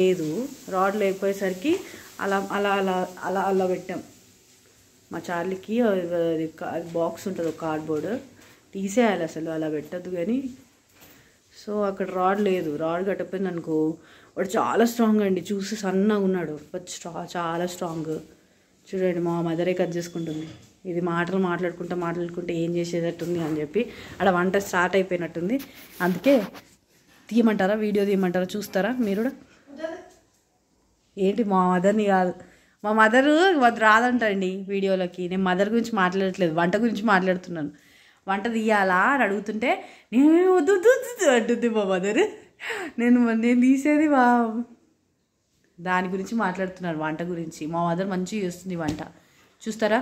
లేదు రాడ్ లేకపోయేసరికి అలా అలా అలా అలా అలా పెట్టాం మా చార్లీకి అది బాక్స్ ఉంటుంది ఒక కార్డ్బోర్డ్ తీసేయాలి అసలు అలా పెట్టద్దు కానీ సో అక్కడ రాడ్ లేదు రాడ్ కట్టపోయింది అనుకో వాడు చాలా స్ట్రాంగ్ అండి చూసి సన్నగా ఉన్నాడు బట్ స్ట్రా చాలా స్ట్రాంగ్ చూడండి మా మదరే కట్ చేసుకుంటుంది ఇది మాటలు మాట్లాడుకుంటా మాట్లాడుకుంటే ఏం చేసేటట్టుంది అని చెప్పి ఆడ వంట స్టార్ట్ అయిపోయినట్టుంది అందుకే తీయమంటారా వీడియో తీయమంటారా చూస్తారా మీరు కూడా ఏంటి మా మదర్ని కాదు మా మదరు అది రాదంటండి వీడియోలోకి నేను మదర్ గురించి మాట్లాడట్లేదు వంట గురించి మాట్లాడుతున్నాను వంట తీయాలా అని అడుగుతుంటే నేను వద్దు వద్దు, వద్దు అంటుంది మా మదర్ నేను నేను తీసేది వా దాని గురించి మాట్లాడుతున్నాను వంట గురించి మా మదర్ మంచిగా చేస్తుంది వంట చూస్తారా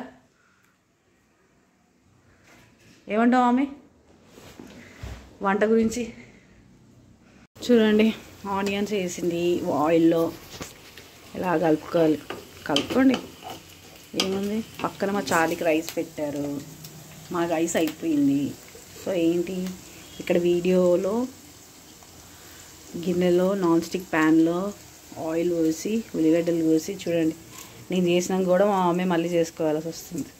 ఏమంటావు ఆమె వంట గురించి చూడండి ఆనియన్స్ వేసింది ఆయిల్లో ఇలా కలుపుకోవాలి కలుపుకోండి ఏముంది పక్కన మా చాలీకి రైస్ పెట్టారు మా రైస్ అయిపోయింది సో ఏంటి ఇక్కడ వీడియోలో గిన్నెలో నాన్ స్టిక్ ప్యాన్లో ఆయిల్ పోసి ఉల్లిగడ్డలు పోసి చూడండి నేను చేసినాక కూడా మా మమ్మీ మళ్ళీ చేసుకోవాల్సి వస్తుంది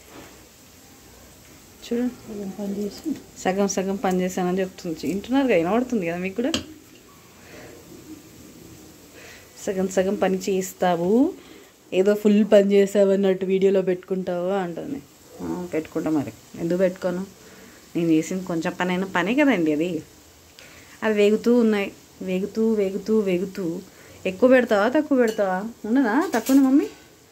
చూడండి పని చేసి సగం సగం పని చేశానని చెప్తుంది వింటున్నారు కదా వినబడుతుంది కదా మీకు కూడా సగం సగం పని చేస్తావు ఏదో ఫుల్ పని చేసావు అన్నట్టు వీడియోలో పెట్టుకుంటావు అంటుంది "ఆ, పెట్టుకుంటా మరి ఎందుకు పెట్టుకోను నేను చేసింది కొంచెం పని అయినా పనే కదండి అది అది వేగుతూ ఉన్నాయి వేగుతూ వేగుతూ వేగుతూ ఎక్కువ పెడతావా తక్కువ పెడతావా ఉన్నదా తక్కువనా మమ్మీ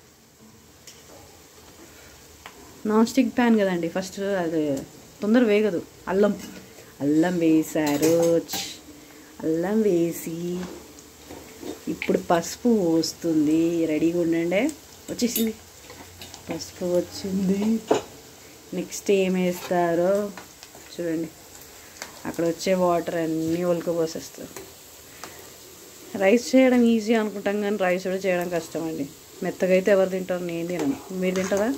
నాన్ స్టిక్ ప్యాన్ కదండి ఫస్ట్ అది తొందర వేగదు అల్లం అల్లం వేశారు ఛ్. అల్లం వేసి ఇప్పుడు పసుపు వస్తుంది రెడీగా ఉండండి వచ్చేసింది పసుపు వచ్చింది నెక్స్ట్ ఏం వేస్తారో చూడండి అక్కడ వచ్చే వాటర్ అన్నీ ఒలుకపోసేస్తారు రైస్ చేయడం ఈజీ అనుకుంటాం కానీ రైస్ కూడా చేయడం కష్టం అండి మెత్తగా అయితే ఎవరు తింటారు నేను తినను మీరు తింటారా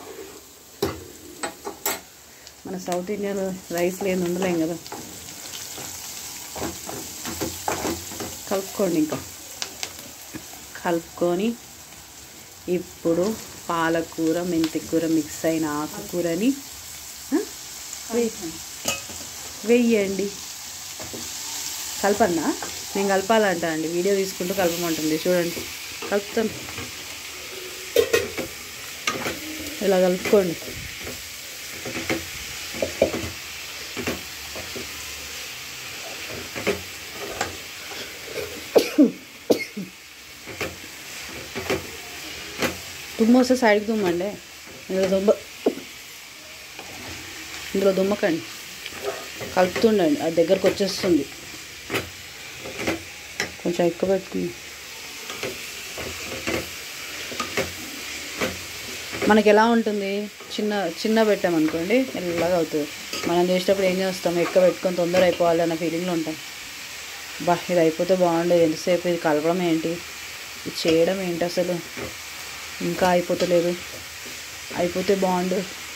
మన సౌత్ ఇండియన్ రైస్ లేని ఉండలేం కదా కలుపుకోండి ఇంకా కలుపుకొని ఇప్పుడు పాలకూర మెంతికూర మిక్స్ అయిన ఆకుకూరని ఆ, వెయ్యి- వెయ్యండి కలపన్నా నేను కలపాలంట అండి వీడియో తీసుకుంటూ కలపమంటుంది చూడండి కలుపుతాను ఇలా కలుపుకోండి దుమ్మ వస్తే సైడ్కి దుమ్మండి ఇందులో దుమ్మ ఇందులో దుమ్మకండి కలుపుతుండండి అది దగ్గరకు వచ్చేస్తుంది కొంచెం ఎక్కువ పెట్టుకుంది మనకి ఎలా ఉంటుంది చిన్న చిన్న పెట్టామనుకోండి ఇలాగా అవుతుంది మనం చేసేటప్పుడు ఏం చేస్తాం ఎక్కువ పెట్టుకొని తొందర అయిపోవాలి అన్న ఫీలింగ్లో ఉంటాం బా ఇది అయిపోతే బాగుండేది ఎంతసేపు ఇది కలపడం ఏంటి ఇది చేయడం ఏంటి అసలు ఇంకా అయిపోతలేదు అయిపోతే బాగుండు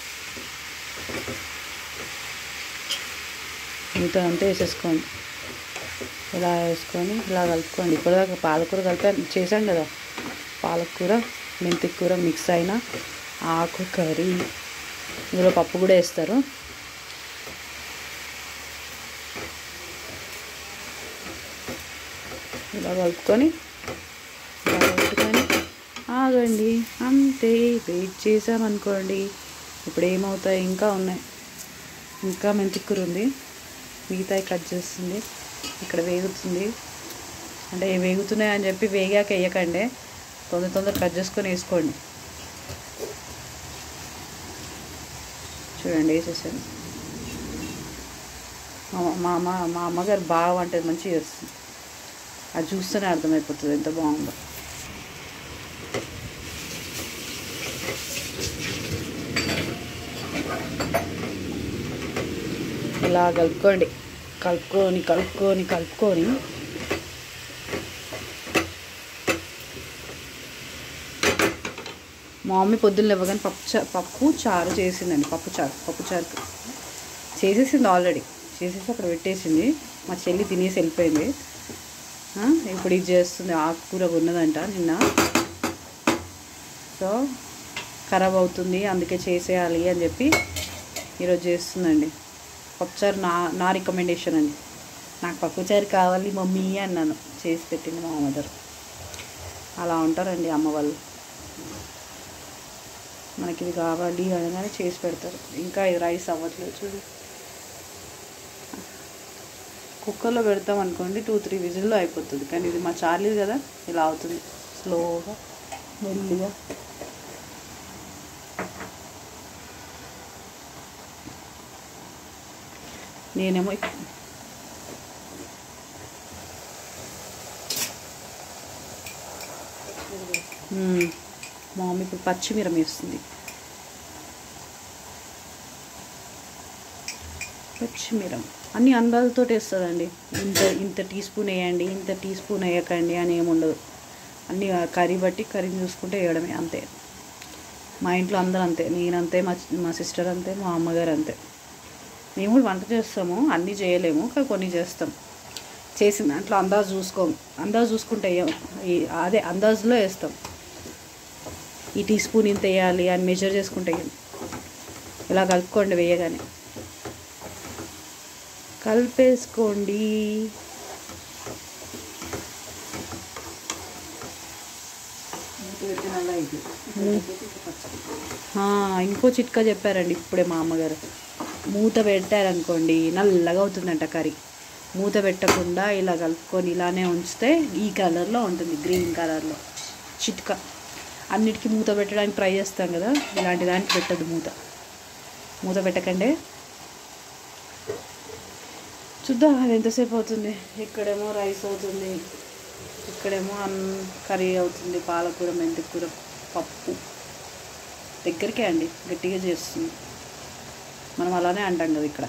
మిగతా అంతా వేసేసుకోండి ఇలా వేసుకొని ఇలా కలుపుకోండి ఇప్పటిదాకా పాలకూర కలిపి చేశాం కదా పాలకూర మెంతి కూర మిక్స్ అయిన ఆకు కర్రీ ఇందులో పప్పు కూడా వేస్తారు ఇలా కలుపుకొని ఇలా కలుపుకొని ఆగండి అంతే వెయిట్ చేసామనుకోండి ఇప్పుడు ఏమవుతాయి ఇంకా ఉన్నాయి ఇంకా మెంతికూర ఉంది మిగతాయి కట్ చేస్తుంది ఇక్కడ వేగుతుంది అంటే వేగుతున్నాయి అని చెప్పి వేగాక వేయకండి తొందర తొందర కట్ చేసుకొని వేసుకోండి చూడండి వేసేసాను మా మా అమ్మ మా అమ్మగారు బాగా వంట మంచిగా చేస్తుంది అది చూస్తేనే అర్థమైపోతుంది ఎంత బాగుందో ఇలా కలుపుకోండి కలుపుకొని కలుపుకొని కలుపుకొని మా మమ్మీ పొద్దున్న లేవగానే పప్పు చా పప్పు చారు చేసిందండి పప్పు చారు పప్పు చారు చేసేసింది ఆల్రెడీ చేసేసి అక్కడ పెట్టేసింది మా చెల్లి తినేసి వెళ్ళిపోయింది ఆ, ఇప్పుడు ఇది చేస్తుంది ఆకుకూర ఉన్నదంట నిన్న సో ఖరాబ్ అవుతుంది అందుకే చేసేయాలి అని చెప్పి ఈరోజు చేస్తుందండి పప్పుచారు నా నా రికమెండేషన్ అండి నాకు పప్పుచారు కావాలి మమ్మీ అన్నాను చేసి పెట్టింది మా మదర్ అలా ఉంటారండి అమ్మ వాళ్ళు మనకి ఇది కావాలి అనగానే చేసి పెడతారు ఇంకా ఇది రైస్ అవ్వట్లేదు చూడు కుక్కర్లో పెడతాం అనుకోండి టూ త్రీ విజిల్లో అయిపోతుంది కానీ ఇది మా చార్లీ కదా ఇలా అవుతుంది స్లోగా మెల్లిగా నేనేమో ఇక్- మ్మ్. మా మమ్మీ ఇప్పుడు పచ్చిమిరం వేస్తుంది పచ్చిమిరం అన్ని అందాలతో వేస్తుందండి ఇంత ఇంత టీ స్పూన్ వేయండి ఇంత టీ స్పూన్ వేయకండి అని ఏమి ఉండదు అన్ని ఆ కర్రీ బట్టి కర్రీని చూసుకుంటే వేయడమే అంతే మా ఇంట్లో అందరూ అంతే నేనంతే మా మా సిస్టర్ అంతే మా అమ్మగారు అంతే మేము కూడా వంట చేస్తాము అన్నీ చేయలేము కానీ కొన్ని చేస్తాం చేసిన దాంట్లో అందాజు చూసుకోము అందాజు చూసుకుంటే వేయం. ఈ- అదే అందాజులో వేస్తాం ఈ టీ స్పూన్ ఇంత వేయాలి అని మెజర్ చేసుకుంటే వేయం. ఇలా కలుపుకోండి వేయగానే కలిపేసుకోండి ఆ, ఇంకో చిట్కా చెప్పారండి ఇప్పుడే మా అమ్మగారు మూత పెట్టారనుకోండి నల్లగా అవుతుందంట కర్రీ మూత పెట్టకుండా ఇలా కలుపుకొని ఇలానే ఉంచితే ఈ కలర్లో ఉంటుంది గ్రీన్ కలర్లో చిట్కా అన్నిటికీ మూత పెట్టడానికి ట్రై చేస్తాం కదా ఇలాంటి దానికి పెట్టద్దు మూత మూత పెట్టకండి చూద్దాం అది ఎంతసేపు అవుతుంది ఇక్కడేమో రైస్ అవుతుంది ఇక్కడేమో అన్ కర్రీ అవుతుంది పాలకూర మెంతికూర పప్పు దగ్గరికే అండి గట్టిగా చేస్తుంది మనం అలానే అంటాం కదా ఇక్కడ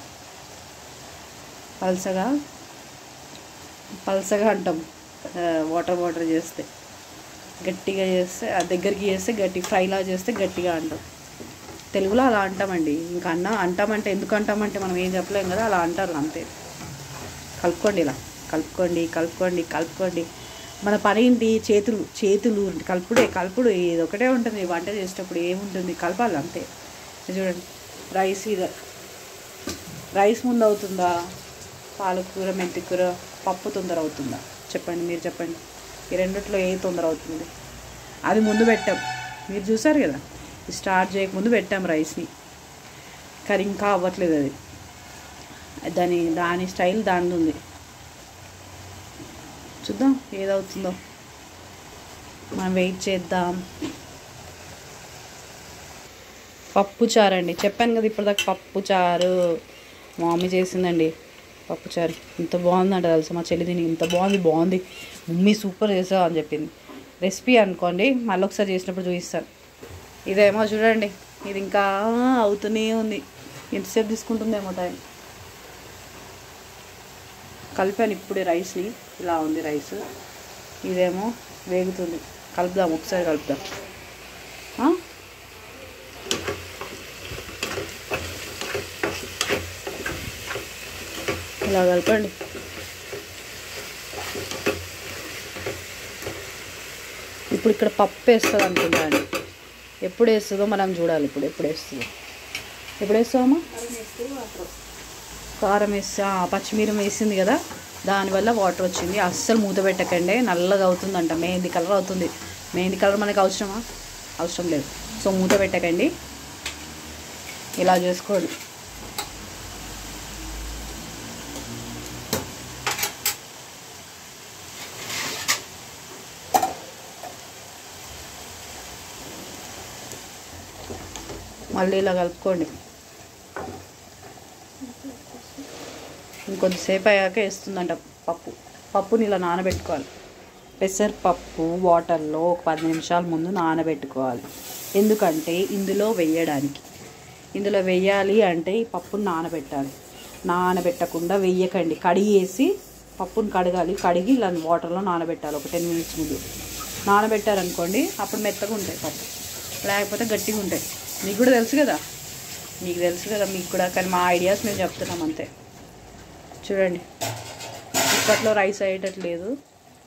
పల్సగా పల్సగా అంటాం ఆ, వాటర్ వాటర్ చేస్తే గట్టిగా చేస్తే ఆ దగ్గరికి చేస్తే గట్టి ఫ్రైలా చేస్తే గట్టిగా అంటాం తెలుగులో అలా అంటామండి ఇంకా అన్న అంటామంటే ఎందుకు అంటామంటే మనం ఏం చెప్పలేం కదా అలా అంటారు అంతే కలుపుకోండి ఇలా కలుపుకోండి కలుపుకోండి కలుపుకోండి మన పని ఏంటి చేతులు చేతులు కలుపుడే కలుపుడు ఇది ఒకటే ఉంటుంది వంట చేసేటప్పుడు ఏముంటుంది కలపాలి అంతే ఇది చూడండి రైస్ ఇది రైస్ ముందు అవుతుందా పాలకూర మెంతికూర పప్పు తొందర అవుతుందా చెప్పండి మీరు చెప్పండి ఈ రెండిట్లో ఏ తొందర అవుతుంది అది ముందు పెట్టాం మీరు చూసారు కదా ఇది స్టార్ట్ చేయకముందు పెట్టాం రైస్ని కానీ ఇంకా అవ్వట్లేదు అది దాని దాని స్టైల్ దాని ఉంది చూద్దాం ఏదవుతుందో మనం వెయిట్ చేద్దాం పప్పు చారు అండి చెప్పాను కదా ఇప్పటిదాకా పప్పు చారు మా మమ్మీ చేసిందండి పప్పు చారు ఇంత బాగుందంట తెలుసా మా చెల్లి తిని ఇంత బాగుంది బాగుంది మమ్మీ సూపర్ చేసావు అని చెప్పింది రెసిపీ అనుకోండి మళ్ళీ ఒకసారి చేసినప్పుడు చూపిస్తాను ఇదేమో చూడండి ఇది ఇంకా అవుతూనే ఉంది ఎంతసేపు తీసుకుంటుందేమో టైం కలిపాను ఇప్పుడే రైస్ని ఇలా ఉంది రైస్ ఇదేమో వేగుతుంది కలుపుదాం ఒకసారి కలుపుదాం ఆ? ఇలా కలపండి ఇప్పుడు ఇక్కడ పప్పు వేస్తుంది అనుకుంటా అండి ఎప్పుడు వేస్తుందో మనం చూడాలి ఇప్పుడు ఎప్పుడు వేస్తుందో ఎప్పుడు వేస్తామమ్మా కారం వేసి ఆ, పచ్చిమిరం వేసింది కదా దానివల్ల వాటర్ వచ్చింది అస్సలు మూత పెట్టకండి నల్లగా అవుతుందంట మెహందీ కలర్ అవుతుంది మెహందీ కలర్ మనకి అవసరమా అవసరం లేదు సో మూత పెట్టకండి ఇలా చేసుకోండి మళ్ళీ ఇలా కలుపుకోండి ఇంకొద్దిసేపు అయ్యాక వేస్తుందంట పప్పు పప్పుని ఇలా నానబెట్టుకోవాలి పెసరపప్పు వాటర్లో ఒక పది నిమిషాల ముందు నానబెట్టుకోవాలి ఎందుకంటే ఇందులో వెయ్యడానికి ఇందులో వెయ్యాలి అంటే ఈ పప్పుని నానబెట్టాలి నానబెట్టకుండా వెయ్యకండి కడిగేసి పప్పుని కడగాలి కడిగి ఇలా వాటర్లో నానబెట్టాలి ఒక టెన్ మినిట్స్ ముందు నానబెట్టారనుకోండి అప్పుడు మెత్తగా ఉంటాయి పప్పు లేకపోతే గట్టిగా ఉంటాయి మీకు కూడా తెలుసు కదా మీకు తెలుసు కదా మీకు కూడా కానీ మా ఐడియాస్ మేము చెప్తున్నాం అంతే చూడండి ఇప్పట్లో రైస్ అయ్యేటట్లేదు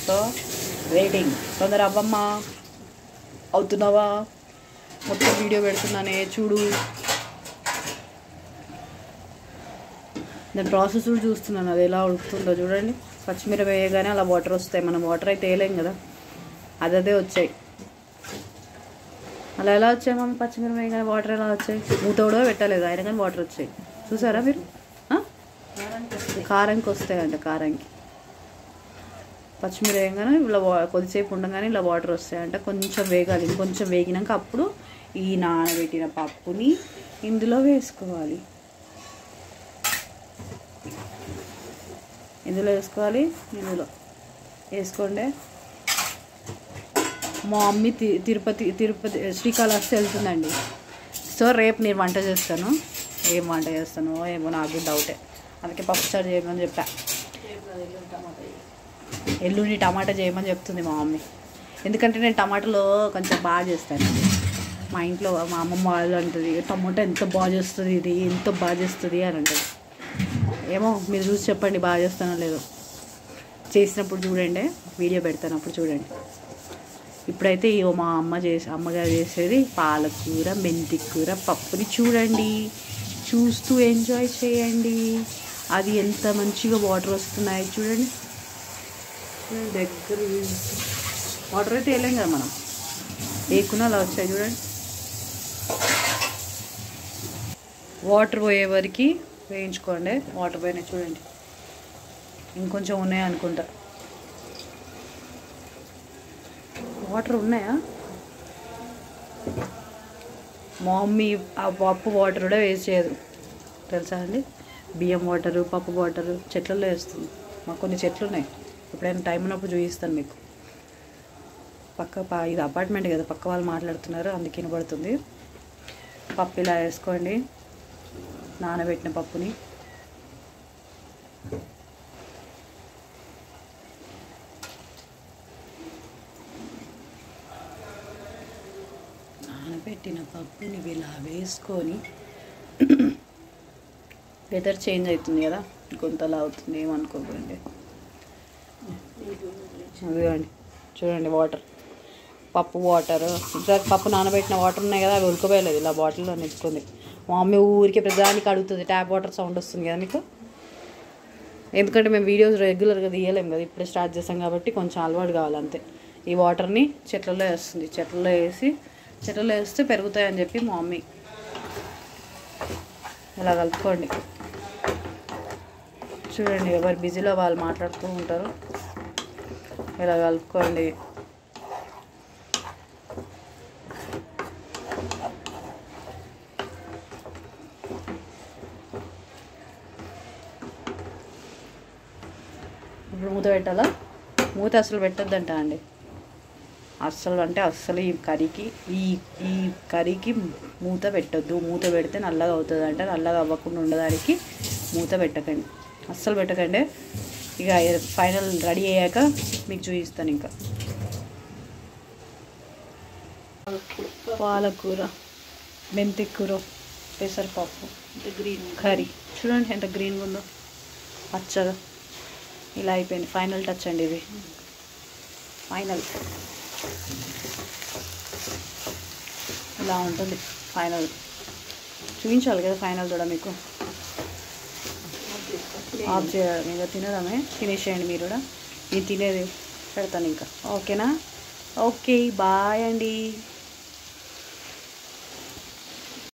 సో వెయిటింగ్ తొందర అవ్వమ్మా అవుతున్నావా మొత్తం వీడియో పెడుతున్నానే చూడు దాని ప్రాసెస్ కూడా చూస్తున్నాను అది ఎలా ఉడుకుతుందో చూడండి పచ్చిమిర వేయగానే అలా వాటర్ వస్తాయి మనం వాటర్ అయితే వేయలేం కదా అది అదే వచ్చాయి అలా ఎలా వచ్చాయి మమ్మీ పచ్చిమిర వేయగానే వాటర్ ఎలా వచ్చాయి మూత కూడా పెట్టలేదు ఆయన కానీ వాటర్ వచ్చాయి చూసారా మీరు ఆ? కారంకి వస్తాయంట కారంకి పచ్చిమిర వేయగానే ఇలా వా కొద్దిసేపు ఉండగానే ఇలా వాటర్ వస్తాయంట కొంచెం వేగాలి ఇంకొంచెం వేగినాక అప్పుడు ఈ నానబెట్టిన పప్పుని ఇందులో వేసుకోవాలి ఇందులో వేసుకోవాలి ఇందులో వేసుకోండి మా మమ్మీ తి తిరుపతి తిరుపతి శ్రీకాళహస్తి వెళ్తుందండి సో రేపు నేను వంట చేస్తాను ఏం వంట చేస్తానో ఏమో నాకు డౌటే అందుకే పప్పుచారు చేయమని చెప్పా ఎల్లుండి టమాటా చేయమని చెప్తుంది మా మమ్మీ ఎందుకంటే నేను టమాటాలో కొంచెం బాగా చేస్తాను మా ఇంట్లో మా అమ్మమ్మ వాళ్ళు అంటుంది టమాటా ఎంత బాగా చేస్తుంది ఇది ఎంత బాగా చేస్తుంది అని అంటుంది ఏమో మీరు చూసి చెప్పండి బాగా చేస్తానో లేదో చేసినప్పుడు చూడండి వీడియో పెడతాను అప్పుడు చూడండి ఇప్పుడైతే ఇగో మా అమ్మ చేసి అమ్మగారు చేసేది పాలకూర మెంతి కూర పప్పుని చూడండి చూస్తూ ఎంజాయ్ చేయండి అది ఎంత మంచిగా వాటర్ వస్తున్నాయి చూడండి చూడండి, దగ్గర వాటర్ అయితే వేయలేం కదా మనం వేయకుండా అలా వచ్చాయి చూడండి వాటర్ పోయే వరకు వేయించుకోండి వాటర్ పోయినాయి చూడండి ఇంకొంచెం ఉన్నాయి అనుకుంటా వాటర్ ఉన్నాయా మా మమ్మీ ఆ పప్పు వాటర్ కూడా వేస్ట్ చేయదు తెలుసా అండి బియ్యం వాటరు పప్పు వాటరు చెట్లలో వేస్తుంది మాకు కొన్ని చెట్లు ఉన్నాయి ఎప్పుడైనా టైం ఉన్నప్పుడు చూపిస్తాను మీకు పక్క పా ఇది అపార్ట్మెంట్ కదా పక్క వాళ్ళు మాట్లాడుతున్నారు అందుకే వినబడుతుంది పప్పు ఇలా వేసుకోండి నానబెట్టిన పప్పుని నానబెట్టిన పప్పుని ఇలా వేసుకొని వెదర్ చేంజ్ అవుతుంది కదా గొంతలా అవుతుంది ఏమనుకోకండి అదిగోండి చూడండి వాటర్ పప్పు వాటర్ ఇంకా పప్పు నానబెట్టిన వాటర్ ఉన్నాయి కదా అవి ఉడకబోయలేదు ఇలా బాటిల్లో నెచ్చుకుంది మా మమ్మీ ఊరికే ప్రతిదానికి అడుగుతుంది ట్యాప్ వాటర్ సౌండ్ వస్తుంది కదా మీకు ఎందుకంటే మేము వీడియోస్ రెగ్యులర్గా తీయలేము కదా ఇప్పుడే స్టార్ట్ చేస్తాం కాబట్టి కొంచెం అలవాటు కావాలి అంతే ఈ వాటర్ని చెట్లలో వేస్తుంది చెట్లలో వేసి చెట్లలో వేస్తే పెరుగుతాయని చెప్పి మా మమ్మీ ఇలా కలుపుకోండి చూడండి ఎవరు బిజీలో వాళ్ళు మాట్లాడుతూ ఉంటారు ఇలా కలుపుకోండి ఇప్పుడు మూత పెట్టాలా మూత అసలు పెట్టొద్దంట అండి అస్సలు అంటే అస్సలు ఈ కర్రీకి ఈ ఈ కర్రీకి మూత పెట్టొద్దు మూత పెడితే నల్లగా అవుతుంది అంటే నల్లగా అవ్వకుండా ఉండడానికి మూత పెట్టకండి అస్సలు పెట్టకండి ఇక ఫైనల్ రెడీ అయ్యాక మీకు చూపిస్తాను ఇంకా పాలకూర మెంతి కూర పెసరపప్పు గ్రీన్ కర్రీ చూడండి ఎంత గ్రీన్గా ఉందో పచ్చగా ఇలా అయిపోయింది ఫైనల్ టచ్ అండి ఇది ఫైనల్ ఇలా ఉంటుంది ఫైనల్ చూపించాలి కదా ఫైనల్ కూడా మీకు ఆఫ్ చేయడం ఇంకా తినడమే తినేసేయండి మీరు కూడా నేను తినేది పెడతాను ఇంకా ఓకేనా ఓకే బాయ్ అండి